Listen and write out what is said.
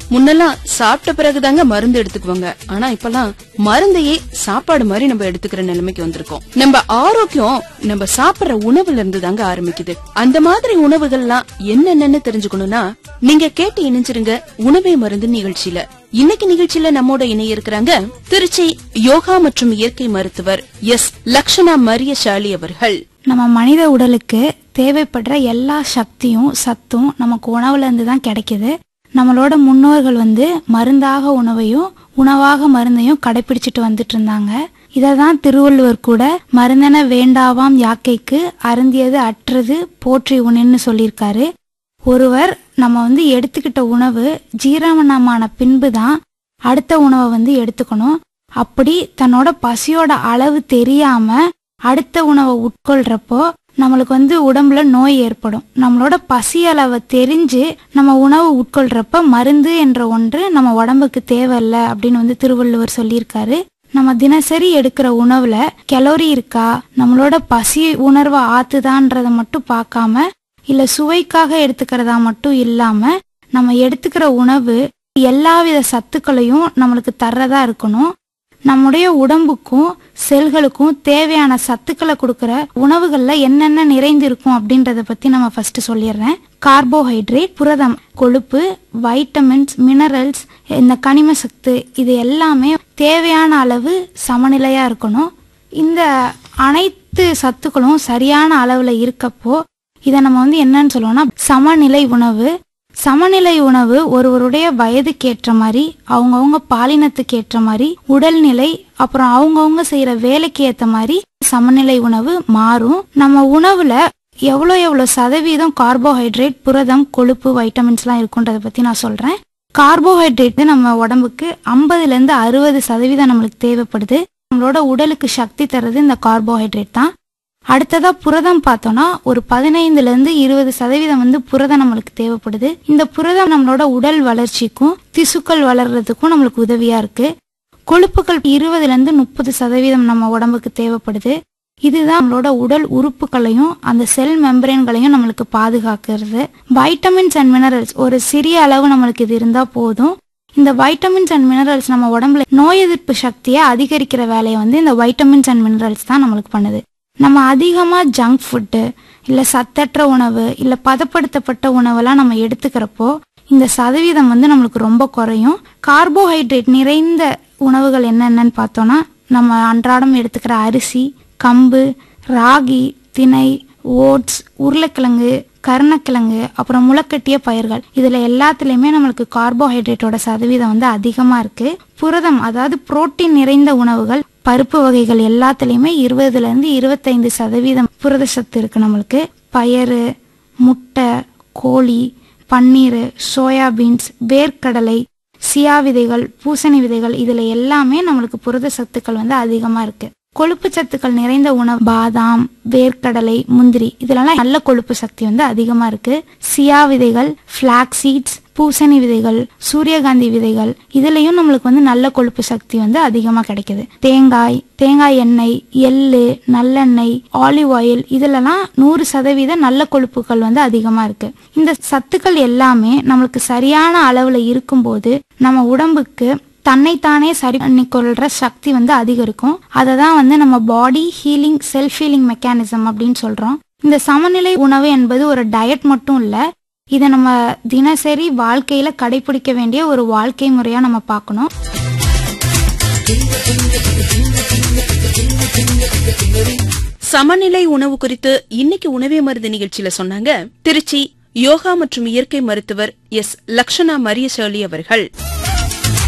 முன்னெல்லாம் சாப்பிட்ட பிறகுதாங்க மருந்து எடுத்துக்குவாங்க ஆனா இப்பெல்லாம் மருந்தையே சாப்பாடு மாதிரி நம்ம எடுத்துக்கிற நிலைமைக்கு வந்திருக்கோம் நம்ம ஆரோக்கியம் நம்ம சாப்பிடுற உணவுல இருந்து தாங்க ஆரம்பிக்குது அந்த மாதிரி உணவுகள்லாம் என்னென்னு தெரிஞ்சுக்கணும்னா நீங்க கேட்டு இணைஞ்சிருங்க உணவே மருந்து நிகழ்ச்சியில இன்னைக்கு நிகழ்ச்சியில நம்மோட இணைய இருக்கிறாங்க திருச்சி யோகா மற்றும் இயற்கை மருத்துவர் எஸ் லக்ஷனா மரியசாலி அவர்கள் நம்ம மனித உடலுக்கு தேவைப்படுற எல்லா சக்தியும் சத்தும் நமக்கு உணவுல இருந்து தான் கிடைக்குது நம்மளோட முன்னோர்கள் வந்து மருந்தாக உணவையும் உணவாக மருந்தையும் கடைபிடிச்சிட்டு வந்துட்டு இருந்தாங்க இதை தான் திருவள்ளுவர் கூட மருந்தென வேண்டாவாம் யாக்கைக்கு அருந்தியது அற்றது போற்றி உணன்னு சொல்லியிருக்காரு ஒருவர் நம்ம வந்து எடுத்துக்கிட்ட உணவு ஜீரணமான பின்பு தான் அடுத்த உணவை வந்து எடுத்துக்கணும் அப்படி தன்னோட பசியோட அளவு தெரியாம அடுத்த உணவை உட்கொள்றப்போ நம்மளுக்கு வந்து உடம்புல நோய் ஏற்படும் நம்மளோட பசி அளவை தெரிஞ்சு நம்ம உணவு உட்கொள்றப்ப மருந்து என்ற ஒன்று நம்ம உடம்புக்கு தேவையில்ல அப்படின்னு வந்து திருவள்ளுவர் சொல்லியிருக்காரு நம்ம தினசரி எடுக்கிற உணவுல கலோரி இருக்கா நம்மளோட பசி உணர்வை ஆத்துதான்றத மட்டும் பார்க்காம இல்ல சுவைக்காக எடுத்துக்கிறதா மட்டும் இல்லாம நம்ம எடுத்துக்கிற உணவு எல்லாவித சத்துக்களையும் நம்மளுக்கு தர்றதா இருக்கணும் நம்முடைய உடம்புக்கும் செல்களுக்கும் தேவையான சத்துக்களை கொடுக்கிற உணவுகள்ல என்னென்ன நிறைந்திருக்கும் அப்படின்றத பத்தி நம்ம ஃபர்ஸ்ட் சொல்லிடுறேன் கார்போஹைட்ரேட் புரதம் கொழுப்பு வைட்டமின்ஸ் மினரல்ஸ் இந்த கனிம சத்து இது எல்லாமே தேவையான அளவு சமநிலையா இருக்கணும் இந்த அனைத்து சத்துக்களும் சரியான அளவுல இருக்கப்போ இதை நம்ம வந்து என்னன்னு சொல்லுவோம்னா சமநிலை உணவு சமநிலை உணவு ஒருவருடைய வயதுக்கு ஏற்ற மாதிரி அவங்கவுங்க பாலினத்துக்கு ஏற்ற மாதிரி உடல்நிலை அப்புறம் அவங்கவுங்க செய்யற வேலைக்கு ஏத்த மாதிரி சமநிலை உணவு மாறும் நம்ம உணவுல எவ்வளோ எவ்வளோ சதவீதம் கார்போஹைட்ரேட் புரதம் கொழுப்பு வைட்டமின்ஸ்லாம் இருக்குன்றத பத்தி நான் சொல்றேன் கார்போஹைட்ரேட் நம்ம உடம்புக்கு ஐம்பதுல இருந்து அறுபது சதவீதம் நம்மளுக்கு தேவைப்படுது நம்மளோட உடலுக்கு சக்தி தர்றது இந்த கார்போஹைட்ரேட் தான் அடுத்ததா புரதம் பார்த்தோம்னா ஒரு பதினைந்துல இருந்து இருபது சதவீதம் வந்து புரதம் நம்மளுக்கு தேவைப்படுது இந்த புரதம் நம்மளோட உடல் வளர்ச்சிக்கும் திசுக்கள் வளர்றதுக்கும் நம்மளுக்கு உதவியா இருக்கு கொழுப்புகள் இருபதுல இருந்து முப்பது சதவீதம் நம்ம உடம்புக்கு தேவைப்படுது இதுதான் நம்மளோட உடல் உறுப்புகளையும் அந்த செல் மெம்பரேன்களையும் நம்மளுக்கு பாதுகாக்கிறது வைட்டமின்ஸ் அண்ட் மினரல்ஸ் ஒரு சிறிய அளவு நம்மளுக்கு இது இருந்தா போதும் இந்த வைட்டமின்ஸ் அண்ட் மினரல்ஸ் நம்ம உடம்புல நோய் எதிர்ப்பு சக்தியை அதிகரிக்கிற வேலையை வந்து இந்த வைட்டமின்ஸ் அண்ட் மினரல்ஸ் தான் நம்மளுக்கு பண்ணுது நம்ம அதிகமா ஜங்க் ஃபுட்டு இல்ல சத்தற்ற உணவு இல்ல பதப்படுத்தப்பட்ட உணவெல்லாம் நம்ம எடுத்துக்கிறப்போ இந்த சதவீதம் வந்து நம்மளுக்கு ரொம்ப குறையும் கார்போஹைட்ரேட் நிறைந்த உணவுகள் என்னென்னன்னு பார்த்தோம்னா நம்ம அன்றாடம் எடுத்துக்கிற அரிசி கம்பு ராகி திணை ஓட்ஸ் உருளைக்கிழங்கு கருணக்கிழங்கு அப்புறம் முளைக்கட்டிய பயிர்கள் இதுல எல்லாத்துலயுமே நம்மளுக்கு கார்போஹைட்ரேட்டோட சதவீதம் வந்து அதிகமா இருக்கு புரதம் அதாவது புரோட்டீன் நிறைந்த உணவுகள் பருப்பு வகைகள் எல்லாத்துலயுமே இருபதுல இருந்து இருபத்தைந்து சதவீதம் புரத சத்து இருக்கு நம்மளுக்கு பயறு முட்டை கோழி பன்னீர் சோயாபீன்ஸ் வேர்க்கடலை சியா விதைகள் பூசணி விதைகள் இதுல எல்லாமே நம்மளுக்கு புரத சத்துக்கள் வந்து அதிகமா இருக்கு கொழுப்பு சத்துக்கள் நிறைந்த உணவு பாதாம் வேர்க்கடலை முந்திரி இதுலலாம் நல்ல கொழுப்பு சக்தி வந்து அதிகமா இருக்கு சியா விதைகள் ஃபிளாக் சீட்ஸ் பூசணி விதைகள் சூரியகாந்தி விதைகள் இதுலயும் நம்மளுக்கு வந்து நல்ல கொழுப்பு சக்தி வந்து அதிகமா கிடைக்குது தேங்காய் தேங்காய் எண்ணெய் எள்ளு நல்லெண்ணெய் ஆலிவ் ஆயில் இதுலலாம் நூறு சதவீத நல்ல கொழுப்புகள் வந்து அதிகமா இருக்கு இந்த சத்துக்கள் எல்லாமே நம்மளுக்கு சரியான அளவுல இருக்கும்போது நம்ம உடம்புக்கு தன்னைத்தானே சரி பண்ணிக்கொள்ற சக்தி வந்து அதிகரிக்கும் அதை தான் வந்து நம்ம body healing self healing mechanism அப்படின்னு சொல்றோம் இந்த சமநிலை உணவு என்பது ஒரு டயட் மட்டும் இல்ல இதை நம்ம தினசரி வாழ்க்கையில கடைபிடிக்க வேண்டிய ஒரு வாழ்க்கை முறையா நம்ம பார்க்கணும் சமநிலை உணவு குறித்து இன்னைக்கு உணவே மருந்து நிகழ்ச்சியில சொன்னாங்க திருச்சி யோகா மற்றும் இயற்கை மருத்துவர் எஸ் லக்ஷனா மரியசாலி அவர்கள்